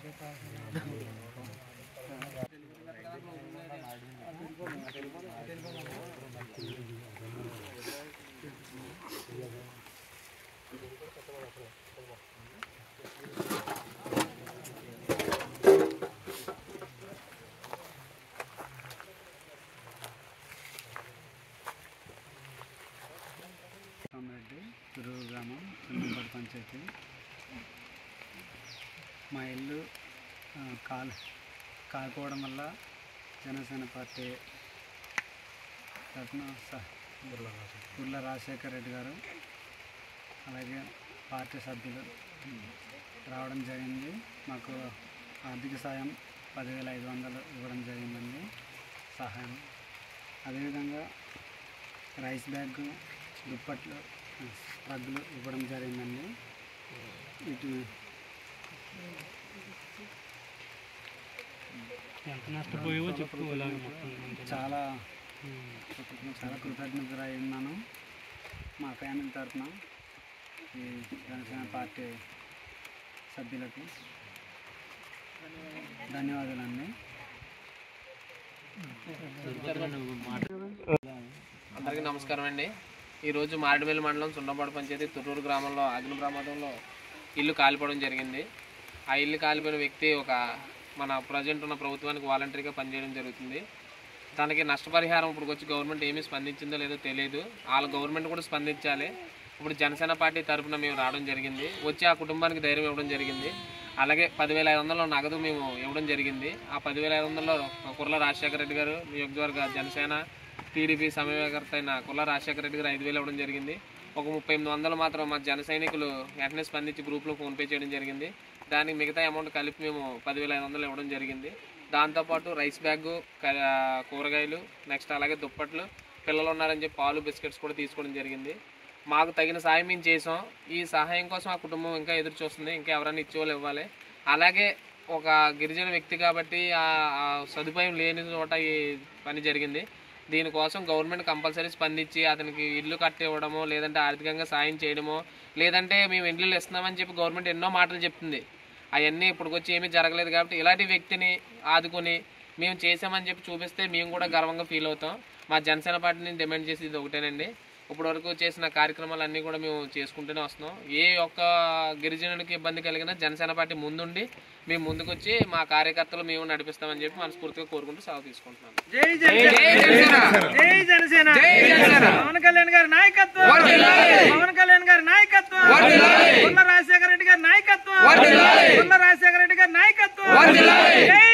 కామరెడ్డి తిరుగు గ్రామం చిన్నపాటి పంచాయతీ మా ఇల్లు ఆ, కాల్ కాలిపోవడం వల్ల జనసేన పార్టీ తరఫున స- ఉర్ల రాజశేఖర్ రెడ్డి గారు అలాగే పార్టీ సభ్యులు రావడం జరిగింది మాకు ఆర్థిక సాయం పదివేల ఐదు వందలు ఇవ్వడం జరిగిందండి సహాయం అదేవిధంగా రైస్ బ్యాగ్ దుప్పట్లు రగ్గులు ఇవ్వడం జరిగిందండి ఇటు ఎంత నష్టపోయావో చెప్పు ఇలాగ మొత్తం అంతే. చాలా ఉమ్. చాలా కృతజ్ఞత ఉన్నాను మా ఫ్యామిలీ తరఫున ఈ జనసేన పార్టీ సభ్యులకు ధన్యవాదాలండి నువ్వు మాట అందరికీ నమస్కారం అండి ఈరోజు మారేడుమిల్లి మండలం సున్నపాడు పంచాయతీ తుర్రూరు గ్రామంలో అగ్ని ప్రమాదంలో ఇల్లు కాలిపోవడం జరిగింది ఆ ఇల్లు కాలిపోయిన వ్యక్తి ఒక మన ప్రజెంట్ ఉన్న ప్రభుత్వానికి వాలంటరీగా పనిచేయడం జరుగుతుంది తనకి నష్టపరిహారం ఇప్పుడు వచ్చి గవర్నమెంట్ ఏమీ స్పందించిందో లేదో తెలియదు వాళ్ళ గవర్నమెంట్ కూడా స్పందించాలి ఇప్పుడు జనసేన పార్టీ తరఫున మేము రావడం జరిగింది వచ్చి ఆ కుటుంబానికి ధైర్యం ఇవ్వడం జరిగింది అలాగే పదివేల ఐదు వందలు నగదు మేము ఇవ్వడం జరిగింది ఆ పదివేల ఐదు వందల్లో కుర్ల రాజశేఖర రెడ్డి గారు నియోజకవర్గ జనసేన టీడీపీ సమన్వయకర్త అయిన కుర్ల రాజశేఖర రెడ్డి గారు ఐదు వేలు ఇవ్వడం జరిగింది ఒక ముప్పై ఎనిమిది వందలు మాత్రం మా జన సైనికులు వెంటనే స్పందించి గ్రూప్లో ఫోన్పే చేయడం జరిగింది దానికి మిగతా అమౌంట్ కలిపి మేము పదివేల ఐదు వందలు ఇవ్వడం జరిగింది దాంతోపాటు రైస్ బ్యాగ్ కూరగాయలు నెక్స్ట్ అలాగే దుప్పట్లు పిల్లలు ఉన్నారని చెప్పి పాలు బిస్కెట్స్ కూడా తీసుకోవడం జరిగింది మాకు తగిన సాయం మేము చేసాం ఈ సహాయం కోసం ఆ కుటుంబం ఇంకా ఎదురు చూస్తుంది ఇంకా ఎవరైనా ఇచ్చేవాళ్ళు ఇవ్వాలి అలాగే ఒక గిరిజన వ్యక్తి కాబట్టి ఆ ఆ సదుపాయం లేని చోట ఈ పని జరిగింది దీనికోసం గవర్నమెంట్ కంపల్సరీ స్పందించి అతనికి ఇల్లు కట్టి ఇవ్వడమో లేదంటే ఆర్థికంగా సాయం చేయడమో లేదంటే మేము ఇల్లు ఇస్తున్నామని చెప్పి గవర్నమెంట్ ఎన్నో మాటలు చెప్తుంది అవన్నీ ఇప్పటికొచ్చి ఏమీ జరగలేదు కాబట్టి ఇలాంటి వ్యక్తిని ఆదుకొని మేము చేసామని చెప్పి చూపిస్తే మేము కూడా గర్వంగా ఫీల్ అవుతాం మా జనసేన పార్టీని డిమాండ్ చేసి ఇది ఒకటేనండి ఇప్పటి వరకు చేసిన కార్యక్రమాలన్నీ కూడా మేము చేసుకుంటూనే వస్తున్నాం ఏ ఒక్క గిరిజనుడికి ఇబ్బంది కలిగినా జనసేన పార్టీ ముందుండి మేము ముందుకొచ్చి మా కార్యకర్తలు మేము నడిపిస్తామని చెప్పి మనస్ఫూర్తిగా కోరుకుంటూ సెలవు తీసుకుంటున్నాం జై జనసేన జై జనసేన పవన్ కళ్యాణ్ గారి నాయకత్వం పవన్ కళ్యాణ్ గారి నాయకత్వం ఉన్న రాజశేఖర రెడ్డి గారి నాయకత్వం ఉన్న రాజశేఖర రెడ్డి గారి నాయకత్వం జై